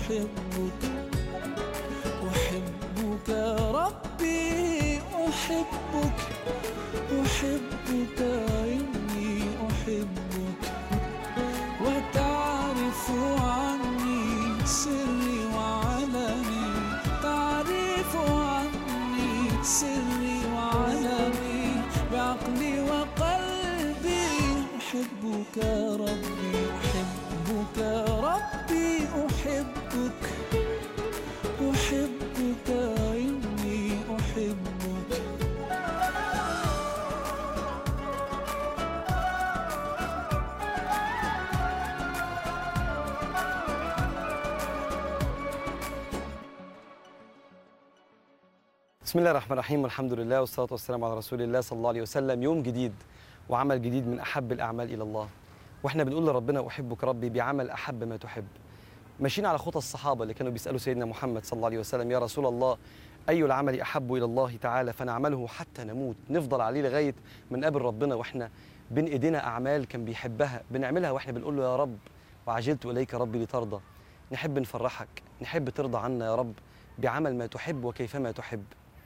أحبك أحبك ربي أحبك أحبك إني أحبك وتعرف عني سري وعلني تعرف عني سري وعلني بعقلي وقلبي أحبك ربي أحبك ربي أحبك أحبك إني أحبك بسم الله الرحمن الرحيم والحمد لله والصلاة والسلام على رسول الله صلى الله عليه وسلم يوم جديد وعمل جديد من أحب الأعمال إلى الله وإحنا بنقول لربنا أحبك ربي بعمل أحب ما تحب ماشيين على خطى الصحابة اللي كانوا بيسألوا سيدنا محمد صلى الله عليه وسلم يا رسول الله أي العمل أحب إلى الله تعالى فنعمله حتى نموت نفضل عليه لغاية من قبل ربنا وإحنا بين إيدينا أعمال كان بيحبها بنعملها وإحنا بنقول له يا رب وعجلت إليك ربي لترضى نحب نفرحك نحب ترضى عنا يا رب بعمل ما تحب وكيفما تحب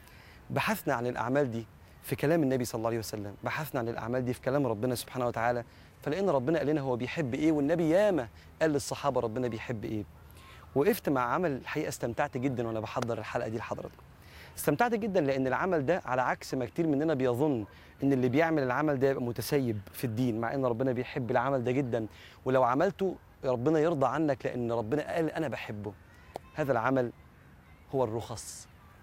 بحثنا عن الأعمال دي في كلام النبي صلى الله عليه وسلم بحثنا عن الأعمال دي في كلام ربنا سبحانه وتعالى فلقينا ربنا قال لنا هو بيحب إيه والنبي ياما قال للصحابة ربنا بيحب إيه وقفت مع عمل الحقيقة استمتعت جدا وأنا بحضر الحلقة دي لحضراتكم استمتعت جدا لأن العمل ده على عكس ما كتير مننا بيظن إن اللي بيعمل العمل ده يبقى متسيب في الدين مع إن ربنا بيحب العمل ده جدا ولو عملته ربنا يرضى عنك لأن ربنا قال أنا بحبه هذا العمل هو الرخص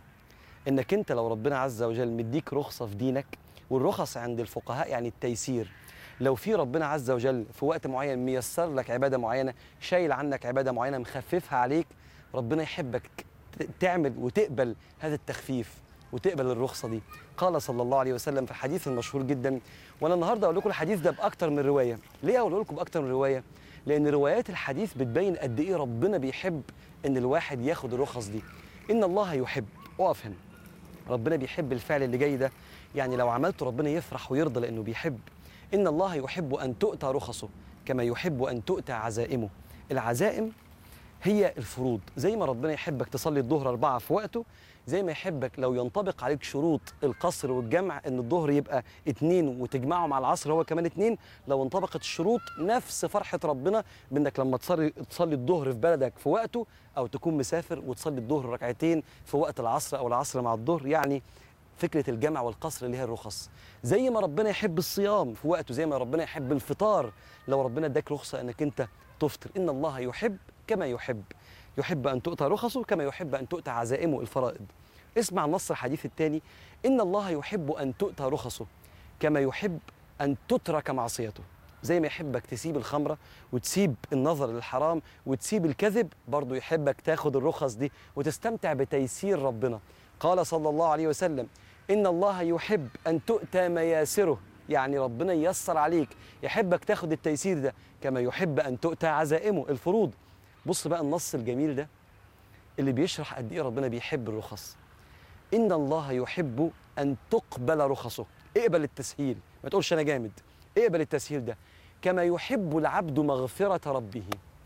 انك انت لو ربنا عز وجل مديك رخصه في دينك والرخص عند الفقهاء يعني التيسير لو في ربنا عز وجل في وقت معين ميسر لك عباده معينه شايل عنك عباده معينه مخففها عليك ربنا يحبك ت- تعمل وتقبل هذا التخفيف وتقبل الرخصه دي قال صلى الله عليه وسلم في الحديث المشهور جدا وانا النهارده اقول لكم الحديث ده باكتر من روايه ليه اقول لكم باكتر من روايه لان روايات الحديث بتبين قد ايه ربنا بيحب ان الواحد ياخد الرخص دي ان الله يحب اقف هنا ربنا بيحب الفعل اللي جاي ده يعني لو عملته ربنا يفرح ويرضى لانه بيحب ان الله يحب ان تؤتى رخصه كما يحب ان تؤتى عزائمه العزائم هي الفروض زي ما ربنا يحبك تصلي الظهر أربعة في وقته زي ما يحبك لو ينطبق عليك شروط القصر والجمع ان الظهر يبقى اتنين وتجمعه مع العصر هو كمان اتنين لو انطبقت الشروط نفس فرحة ربنا بانك لما تصلي تصلي الظهر في بلدك في وقته او تكون مسافر وتصلي الظهر ركعتين في وقت العصر او العصر مع الظهر يعني فكرة الجمع والقصر اللي هي الرخص زي ما ربنا يحب الصيام في وقته زي ما ربنا يحب الفطار لو ربنا اداك رخصة انك انت تفطر ان الله يحب كما يحب يحب ان تؤتى رخصه كما يحب ان تؤتى عزائمه الفرائض اسمع النص الحديث الثاني ان الله يحب ان تؤتى رخصه كما يحب ان تترك معصيته زي ما يحبك تسيب الخمرة وتسيب النظر للحرام وتسيب الكذب برضه يحبك تاخد الرخص دي وتستمتع بتيسير ربنا قال صلى الله عليه وسلم إن الله يحب أن تؤتى مياسره يعني ربنا ييسر عليك يحبك تاخد التيسير ده كما يحب أن تؤتى عزائمه الفروض بص بقى النص الجميل ده اللي بيشرح قد إيه ربنا بيحب الرخص إن الله يحب أن تقبل رخصه اقبل التسهيل ما تقولش أنا جامد اقبل التسهيل ده كما يحب العبد مغفرة ربه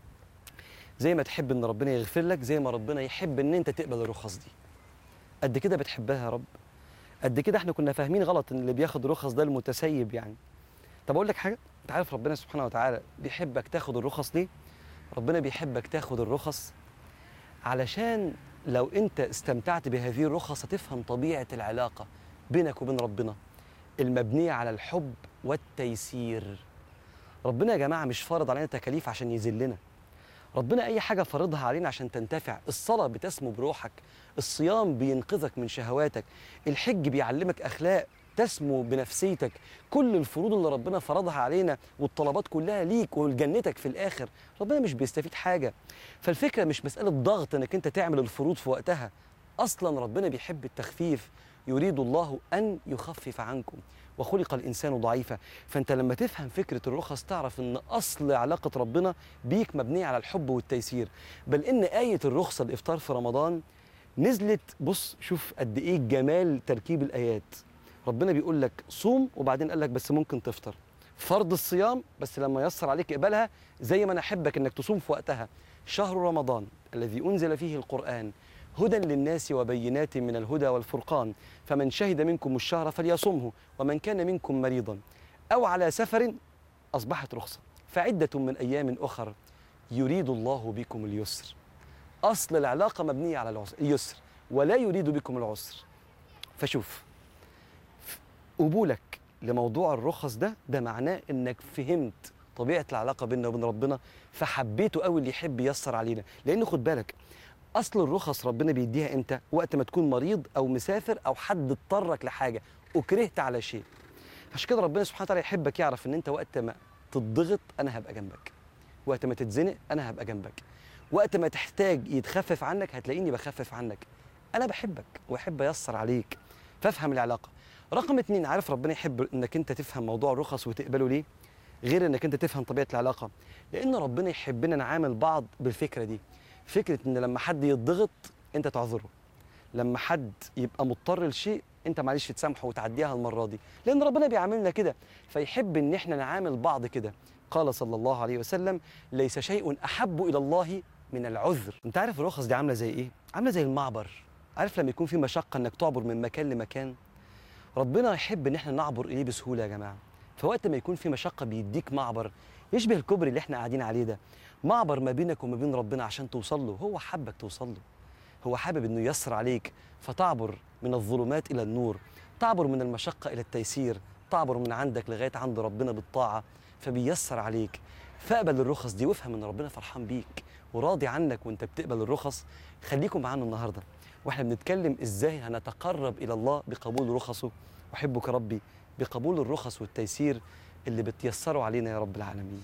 زي ما تحب ان ربنا يغفر لك زي ما ربنا يحب ان انت تقبل الرخص دي قد كده بتحبها يا رب قد كده احنا كنا فاهمين غلط ان اللي بياخد رخص ده المتسيب يعني طب اقول لك حاجه انت عارف ربنا سبحانه وتعالى بيحبك تاخد الرخص ليه ربنا بيحبك تاخد الرخص علشان لو انت استمتعت بهذه الرخص هتفهم طبيعه العلاقه بينك وبين ربنا المبنيه على الحب والتيسير ربنا يا جماعه مش فارض علينا تكاليف عشان يذلنا ربنا اي حاجه فرضها علينا عشان تنتفع الصلاه بتسمو بروحك الصيام بينقذك من شهواتك الحج بيعلمك اخلاق تسمو بنفسيتك كل الفروض اللي ربنا فرضها علينا والطلبات كلها ليك ولجنتك في الاخر ربنا مش بيستفيد حاجه فالفكره مش مساله ضغط انك انت تعمل الفروض في وقتها اصلا ربنا بيحب التخفيف يريد الله ان يخفف عنكم وخلق الانسان ضعيفا فانت لما تفهم فكره الرخص تعرف ان اصل علاقه ربنا بيك مبنيه على الحب والتيسير بل ان ايه الرخصه الافطار في رمضان نزلت بص شوف قد ايه جمال تركيب الايات ربنا بيقول لك صوم وبعدين قال لك بس ممكن تفطر فرض الصيام بس لما يسر عليك اقبلها زي ما انا احبك انك تصوم في وقتها شهر رمضان الذي انزل فيه القران هدى للناس وبينات من الهدى والفرقان فمن شهد منكم الشهر فليصمه ومن كان منكم مريضا او على سفر اصبحت رخصه فعده من ايام اخر يريد الله بكم اليسر اصل العلاقه مبنيه على العسر اليسر ولا يريد بكم العسر فشوف قبولك لموضوع الرخص ده ده معناه انك فهمت طبيعه العلاقه بيننا وبين ربنا فحبيته قوي اللي يحب ييسر علينا لان خد بالك اصل الرخص ربنا بيديها امتى وقت ما تكون مريض او مسافر او حد اضطرك لحاجه وكرهت على شيء عشان كده ربنا سبحانه وتعالى يحبك يعرف ان انت وقت ما تضغط انا هبقى جنبك وقت ما تتزنق انا هبقى جنبك وقت ما تحتاج يتخفف عنك هتلاقيني بخفف عنك انا بحبك واحب ايسر عليك فافهم العلاقه رقم اتنين عارف ربنا يحب انك انت تفهم موضوع الرخص وتقبله ليه غير انك انت تفهم طبيعه العلاقه لان ربنا يحبنا نعامل بعض بالفكره دي فكره ان لما حد يتضغط انت تعذره لما حد يبقى مضطر لشيء انت معلش تسامحه وتعديها المره دي لان ربنا بيعاملنا كده فيحب ان احنا نعامل بعض كده قال صلى الله عليه وسلم ليس شيء احب الى الله من العذر انت عارف الرخص دي عامله زي ايه عامله زي المعبر عارف لما يكون في مشقه انك تعبر من مكان لمكان ربنا يحب ان احنا نعبر اليه بسهوله يا جماعه فوقت ما يكون في مشقه بيديك معبر يشبه الكوبري اللي احنا قاعدين عليه ده معبر ما بينك وما بين ربنا عشان توصل له هو حبك توصل له هو حابب انه ييسر عليك فتعبر من الظلمات الى النور تعبر من المشقه الى التيسير تعبر من عندك لغايه عند ربنا بالطاعه فبيسر عليك فاقبل الرخص دي وافهم ان ربنا فرحان بيك وراضي عنك وانت بتقبل الرخص خليكم معانا النهارده واحنا بنتكلم ازاي هنتقرب الى الله بقبول رخصه احبك ربي بقبول الرخص والتيسير اللي بتيسروا علينا يا رب العالمين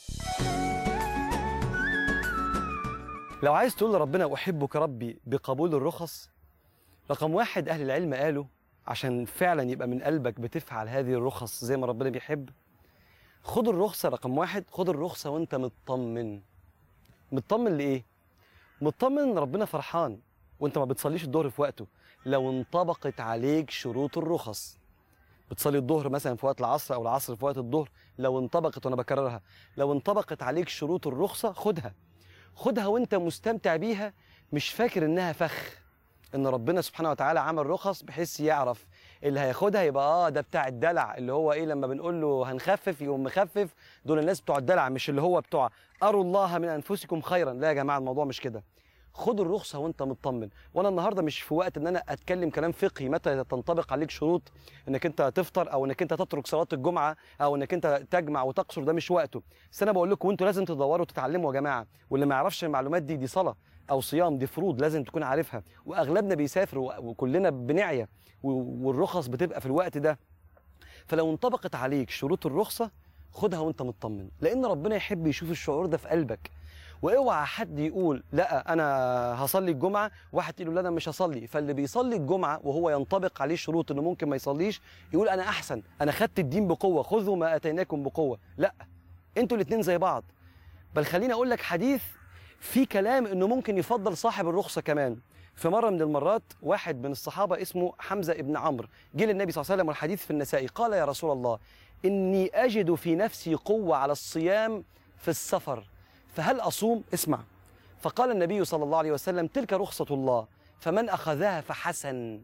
لو عايز تقول لربنا احبك ربي بقبول الرخص رقم واحد اهل العلم قالوا عشان فعلا يبقى من قلبك بتفعل هذه الرخص زي ما ربنا بيحب خد الرخصه رقم واحد خد الرخصه وانت مطمن مطمن لايه مطمن ان ربنا فرحان وانت ما بتصليش الظهر في وقته لو انطبقت عليك شروط الرخص بتصلي الظهر مثلا في وقت العصر او العصر في وقت الظهر لو انطبقت وانا بكررها لو انطبقت عليك شروط الرخصه خدها خدها وانت مستمتع بيها مش فاكر انها فخ ان ربنا سبحانه وتعالى عمل رخص بحيث يعرف اللي هياخدها يبقى اه ده بتاع الدلع اللي هو ايه لما بنقول له هنخفف يقوم مخفف دول الناس بتوع الدلع مش اللي هو بتوع اروا الله من انفسكم خيرا لا يا جماعه الموضوع مش كده خد الرخصه وانت مطمن وانا النهارده مش في وقت ان انا اتكلم كلام فقهي متى تنطبق عليك شروط انك انت تفطر او انك انت تترك صلاه الجمعه او انك انت تجمع وتقصر ده مش وقته بس انا بقول لكم انتوا لازم تدوروا وتتعلموا يا جماعه واللي ما يعرفش المعلومات دي دي صلاه او صيام دي فروض لازم تكون عارفها واغلبنا بيسافر و- وكلنا بنعيا و- والرخص بتبقى في الوقت ده فلو انطبقت عليك شروط الرخصه خدها وانت مطمن لان ربنا يحب يشوف الشعور ده في قلبك واوعى حد يقول لا انا هصلي الجمعه واحد يقول له لا انا مش هصلي فاللي بيصلي الجمعه وهو ينطبق عليه شروط انه ممكن ما يصليش يقول انا احسن انا خدت الدين بقوه خذوا ما اتيناكم بقوه لا انتوا الاثنين زي بعض بل خليني اقول لك حديث في كلام انه ممكن يفضل صاحب الرخصه كمان في مره من المرات واحد من الصحابه اسمه حمزه ابن عمرو جه للنبي صلى الله عليه وسلم والحديث في النسائي قال يا رسول الله اني اجد في نفسي قوه على الصيام في السفر فهل اصوم اسمع فقال النبي صلى الله عليه وسلم تلك رخصه الله فمن اخذها فحسن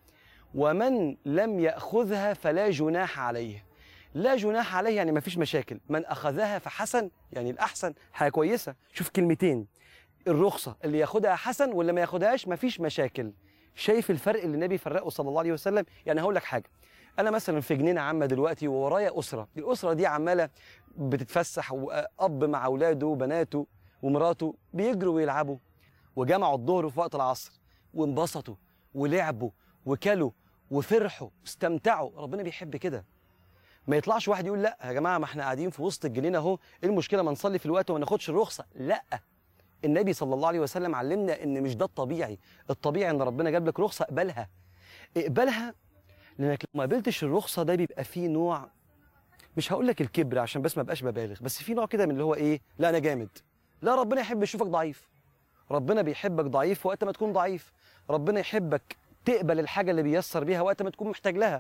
ومن لم ياخذها فلا جناح عليه لا جناح عليه يعني ما فيش مشاكل من اخذها فحسن يعني الاحسن حاجه كويسه شوف كلمتين الرخصه اللي ياخدها حسن واللي ما ياخدهاش ما فيش مشاكل شايف الفرق اللي النبي فرقه صلى الله عليه وسلم يعني هقول لك حاجه انا مثلا في جنينه عامه دلوقتي وورايا اسره الاسره دي عماله بتتفسح واب مع اولاده وبناته ومراته بيجروا ويلعبوا وجمعوا الظهر في وقت العصر وانبسطوا ولعبوا وكلوا وفرحوا واستمتعوا ربنا بيحب كده ما يطلعش واحد يقول لا يا جماعه ما احنا قاعدين في وسط الجنينه اهو ايه المشكله ما نصلي في الوقت وما ناخدش الرخصه لا النبي صلى الله عليه وسلم علمنا ان مش ده الطبيعي الطبيعي ان ربنا جاب لك رخصه اقبلها اقبلها لانك لو ما قبلتش الرخصه ده بيبقى فيه نوع مش هقول لك الكبر عشان بس ما بقاش ببالغ بس في نوع كده من اللي هو ايه لا انا جامد لا ربنا يحب يشوفك ضعيف ربنا بيحبك ضعيف وقت ما تكون ضعيف ربنا يحبك تقبل الحاجه اللي بيسر بيها وقت ما تكون محتاج لها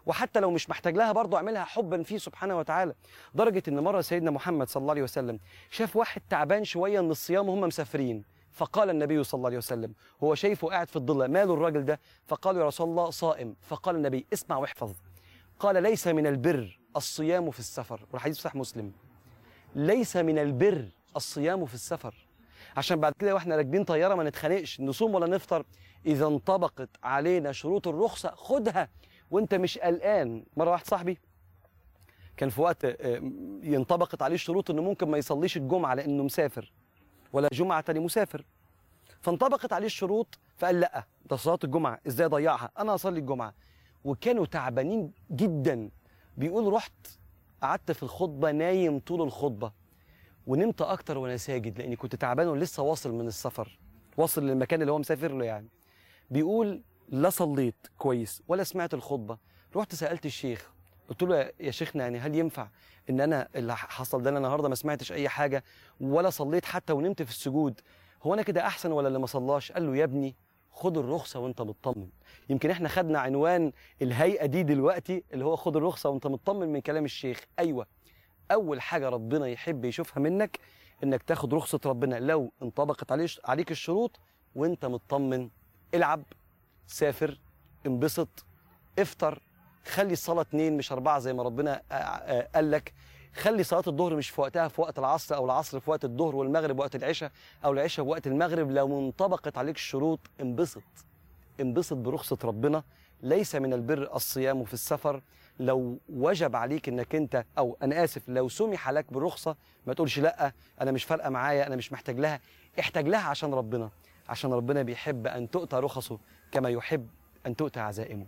وحتى لو مش محتاج لها برضه اعملها حبا فيه سبحانه وتعالى درجه ان مره سيدنا محمد صلى الله عليه وسلم شاف واحد تعبان شويه من الصيام وهم مسافرين فقال النبي صلى الله عليه وسلم هو شايفه قاعد في الضله ماله الراجل ده فقال يا رسول الله صائم فقال النبي اسمع واحفظ قال ليس من البر الصيام في السفر والحديث صحيح مسلم ليس من البر الصيام في السفر عشان بعد كده واحنا راكبين طياره ما نتخانقش نصوم ولا نفطر اذا انطبقت علينا شروط الرخصه خدها وانت مش قلقان مره واحد صاحبي كان في وقت آه، ينطبقت عليه الشروط انه ممكن ما يصليش الجمعه لانه مسافر ولا جمعه لمسافر فانطبقت عليه الشروط فقال لا ده صلاه الجمعه ازاي اضيعها انا اصلي الجمعه وكانوا تعبانين جدا بيقول رحت قعدت في الخطبه نايم طول الخطبه ونمت اكتر وانا ساجد لاني كنت تعبان ولسه واصل من السفر واصل للمكان اللي هو مسافر له يعني بيقول لا صليت كويس ولا سمعت الخطبه رحت سالت الشيخ قلت له يا- يا شيخنا يعني هل ينفع ان انا اللي حصل ده أنا النهارده ما سمعتش اي حاجه ولا صليت حتى ونمت في السجود هو انا كده احسن ولا اللي ما صلاش قال له يا ابني خد الرخصه وانت مطمن يمكن احنا خدنا عنوان الهيئه دي دلوقتي اللي هو خد الرخصه وانت مطمن من كلام الشيخ ايوه اول حاجه ربنا يحب يشوفها منك انك تاخد رخصه ربنا لو انطبقت عليش عليك الشروط وانت مطمن العب سافر انبسط افطر خلي الصلاه اتنين مش اربعه زي ما ربنا آه، آه، قال لك خلي صلاه الظهر مش في وقتها في وقت العصر او العصر في وقت الظهر والمغرب وقت العشاء او العشاء وقت المغرب لو انطبقت عليك الشروط انبسط انبسط برخصه ربنا ليس من البر الصيام في السفر لو وجب عليك انك انت او انا اسف لو سمح لك بالرخصه ما تقولش لا انا مش فارقه معايا انا مش محتاج لها احتاج لها عشان ربنا عشان ربنا بيحب ان تؤتى رخصه كما يحب ان تؤتى عزائمه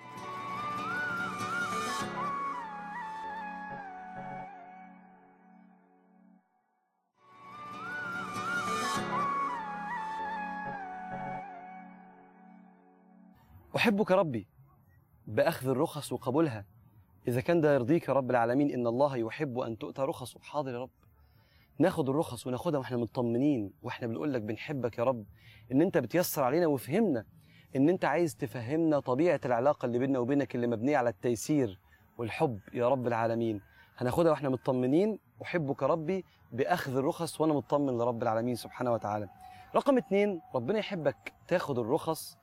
احبك ربي باخذ الرخص وقبولها اذا كان ده يرضيك يا رب العالمين ان الله يحب ان تؤتى رخصه حاضر يا رب ناخد الرخص وناخدها واحنا مطمنين واحنا بنقول لك بنحبك يا رب ان انت بتيسر علينا وفهمنا ان انت عايز تفهمنا طبيعه العلاقه اللي بيننا وبينك اللي مبنيه على التيسير والحب يا رب العالمين هناخدها واحنا مطمنين احبك ربي باخذ الرخص وانا مطمن لرب العالمين سبحانه وتعالى رقم اتنين ربنا يحبك تاخد الرخص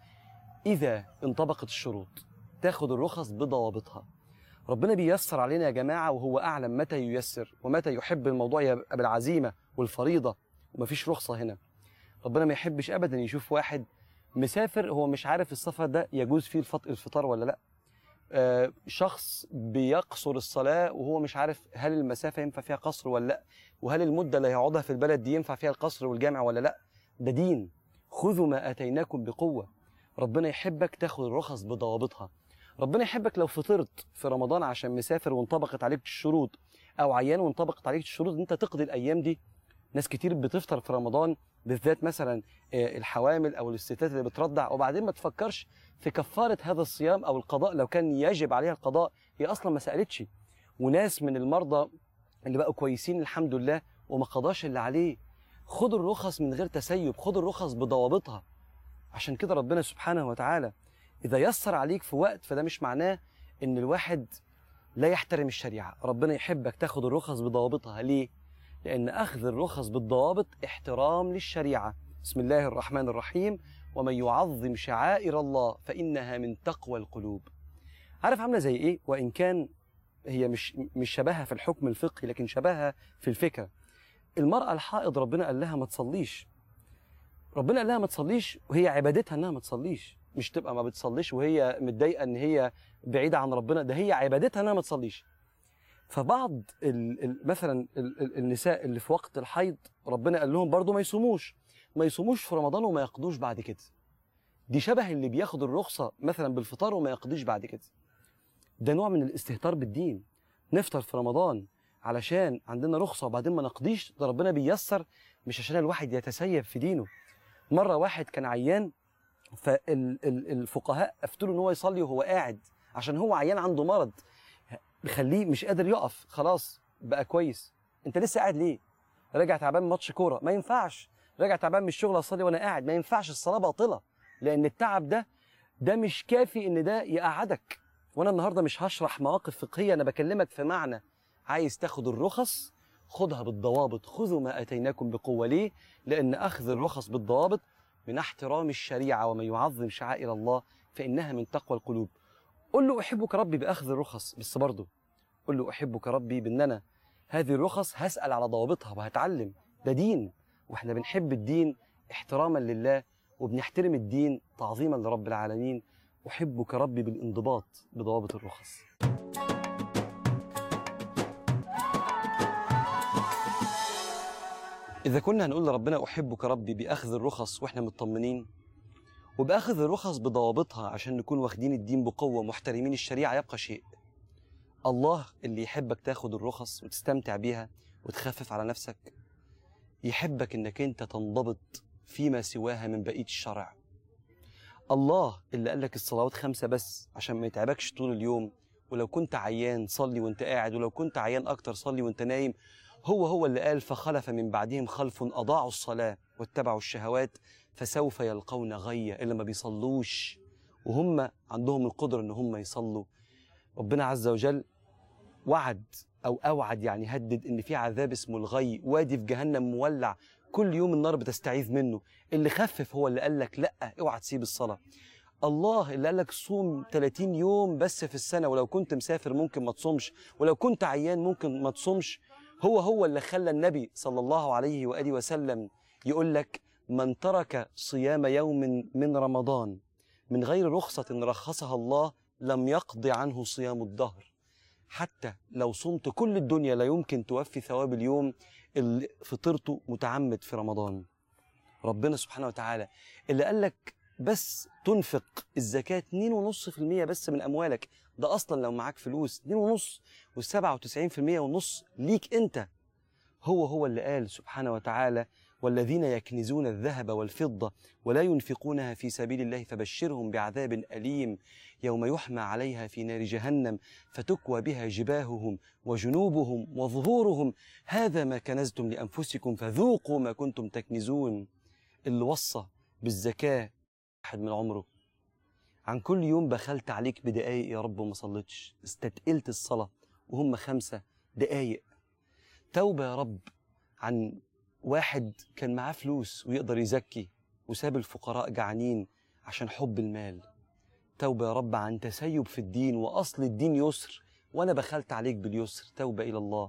اذا انطبقت الشروط تاخد الرخص بضوابطها ربنا بيسر علينا يا جماعه وهو اعلم متى ييسر ومتى يحب الموضوع يبقى بالعزيمه والفريضه ومفيش رخصه هنا ربنا ما يحبش ابدا يشوف واحد مسافر هو مش عارف السفر ده يجوز فيه الفط- الفطار ولا لا آه، شخص بيقصر الصلاة وهو مش عارف هل المسافة ينفع فيها قصر ولا لا وهل المدة اللي هيقعدها في البلد دي ينفع فيها القصر والجامع ولا لا ده دين خذوا ما آتيناكم بقوة ربنا يحبك تاخد الرخص بضوابطها ربنا يحبك لو فطرت في رمضان عشان مسافر وانطبقت عليك الشروط او عيان وانطبقت عليك الشروط ان انت تقضي الايام دي ناس كتير بتفطر في رمضان بالذات مثلا آه، الحوامل او الستات اللي بترضع وبعدين ما تفكرش في كفاره هذا الصيام او القضاء لو كان يجب عليها القضاء هي اصلا ما سالتش وناس من المرضى اللي بقوا كويسين الحمد لله وما قضاش اللي عليه خد الرخص من غير تسيب خد الرخص بضوابطها عشان كده ربنا سبحانه وتعالى اذا يسر عليك في وقت فده مش معناه ان الواحد لا يحترم الشريعه ربنا يحبك تاخد الرخص بضوابطها ليه لان اخذ الرخص بالضوابط احترام للشريعه بسم الله الرحمن الرحيم ومن يعظم شعائر الله فانها من تقوى القلوب عارف عامله زي ايه وان كان هي مش مش شبهها في الحكم الفقهي لكن شبهها في الفكره المراه الحائض ربنا قال لها ما تصليش ربنا قال لها ما تصليش وهي عبادتها انها ما تصليش مش تبقى ما بتصليش وهي متضايقه ان هي بعيده عن ربنا ده هي عبادتها انها ما تصليش فبعض ال ال مثلا ال ال النساء اللي في وقت الحيض ربنا قال لهم برضو ما يصوموش ما يصوموش في رمضان وما يقضوش بعد كده دي شبه اللي بياخد الرخصه مثلا بالفطار وما يقضيش بعد كده ده نوع من الاستهتار بالدين نفطر في رمضان علشان عندنا رخصه وبعدين ما نقضيش ده ربنا بيسر مش عشان الواحد يتسيب في دينه مره واحد كان عيان فالفقهاء افتوا له ان هو يصلي وهو قاعد عشان هو عيان عنده مرض بيخليه مش قادر يقف خلاص بقى كويس انت لسه قاعد ليه راجع تعبان من ماتش كوره ما ينفعش راجع تعبان من الشغل اصلي وانا قاعد ما ينفعش الصلاه باطله لان التعب ده ده مش كافي ان ده يقعدك وانا النهارده مش هشرح مواقف فقهيه انا بكلمك في معنى عايز تاخد الرخص خدها بالضوابط خذوا ما اتيناكم بقوه ليه لان اخذ الرخص بالضوابط من احترام الشريعه ومن يعظم شعائر الله فانها من تقوى القلوب قل له احبك ربي باخذ الرخص بس برضه قل له احبك ربي بان انا هذه الرخص هسال على ضوابطها وهتعلم ده دين واحنا بنحب الدين احتراما لله وبنحترم الدين تعظيما لرب العالمين احبك ربي بالانضباط بضوابط الرخص إذا كنا هنقول لربنا أحبك ربي بأخذ الرخص وإحنا مطمنين وبأخذ الرخص بضوابطها عشان نكون واخدين الدين بقوة محترمين الشريعة يبقى شيء الله اللي يحبك تاخد الرخص وتستمتع بيها وتخفف على نفسك يحبك إنك أنت تنضبط فيما سواها من بقية الشرع الله اللي قال لك الصلوات خمسة بس عشان ما يتعبكش طول اليوم ولو كنت عيان صلي وانت قاعد ولو كنت عيان أكتر صلي وانت نايم هو هو اللي قال فخلف من بعدهم خلف أضاعوا الصلاة واتبعوا الشهوات فسوف يلقون غية اللي ما بيصلوش وهم عندهم القدرة إن هم يصلوا ربنا عز وجل وعد أو أوعد يعني هدد إن في عذاب اسمه الغي وادي في جهنم مولع كل يوم النار بتستعيذ منه اللي خفف هو اللي قال لك لا اوعى تسيب الصلاة الله اللي قال لك صوم 30 يوم بس في السنة ولو كنت مسافر ممكن ما تصومش ولو كنت عيان ممكن ما تصومش هو هو اللي خلى النبي صلى الله عليه وآله وسلم يقول لك من ترك صيام يوم من رمضان من غير رخصة رخصها الله لم يقض عنه صيام الدهر حتى لو صمت كل الدنيا لا يمكن توفي ثواب اليوم اللي فطرته متعمد في رمضان ربنا سبحانه وتعالى اللي قال لك بس تنفق الزكاة 2.5% بس من أموالك ده أصلا لو معاك فلوس 2.5 وال97% ونص ليك أنت هو هو اللي قال سبحانه وتعالى والذين يكنزون الذهب والفضة ولا ينفقونها في سبيل الله فبشرهم بعذاب أليم يوم يحمى عليها في نار جهنم فتكوى بها جباههم وجنوبهم وظهورهم هذا ما كنزتم لأنفسكم فذوقوا ما كنتم تكنزون اللي وصى بالزكاة واحد من عمره عن كل يوم بخلت عليك بدقايق يا رب وما صليتش استتقلت الصلاة وهم خمسة دقايق توبة يا رب عن واحد كان معاه فلوس ويقدر يزكي وساب الفقراء جعانين عشان حب المال توبة يا رب عن تسيب في الدين وأصل الدين يسر وأنا بخلت عليك باليسر توبة إلى الله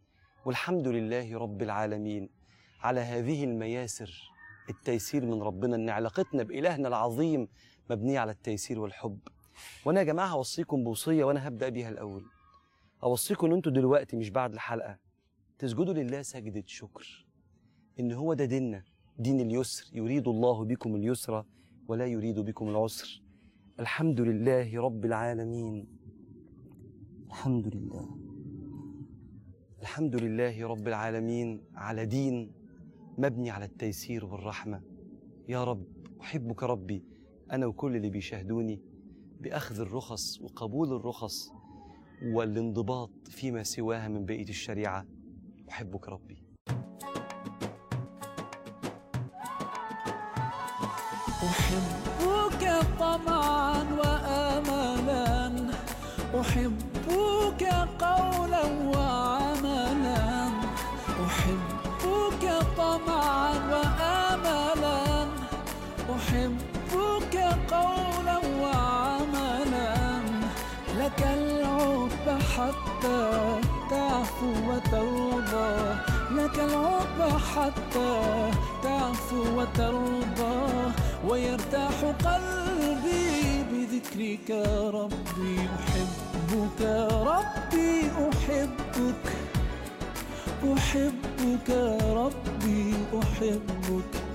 والحمد لله رب العالمين على هذه المياسر التيسير من ربنا ان علاقتنا بالهنا العظيم مبنيه على التيسير والحب وانا يا جماعه هوصيكم بوصيه وانا هبدا بيها الاول اوصيكم ان انتوا دلوقتي مش بعد الحلقه تسجدوا لله سجده شكر ان هو ده ديننا دين اليسر يريد الله بكم اليسر ولا يريد بكم العسر الحمد لله رب العالمين الحمد لله الحمد لله رب العالمين على دين مبني على التيسير والرحمة يا رب أحبك ربي أنا وكل اللي بيشاهدوني بأخذ الرخص وقبول الرخص والانضباط فيما سواها من بقية الشريعة أحبك ربي أحبك طمعا وآملا أحبك قولا وعملا أحبك طمعا وآملا أحبك قولا وعملا لك العب حتى تعفو وترضى لك العب حتى تعفو وترضى ويرتاح قلبي بذكرك ربي أحبك ربي أحبك أحبك ربي أحبك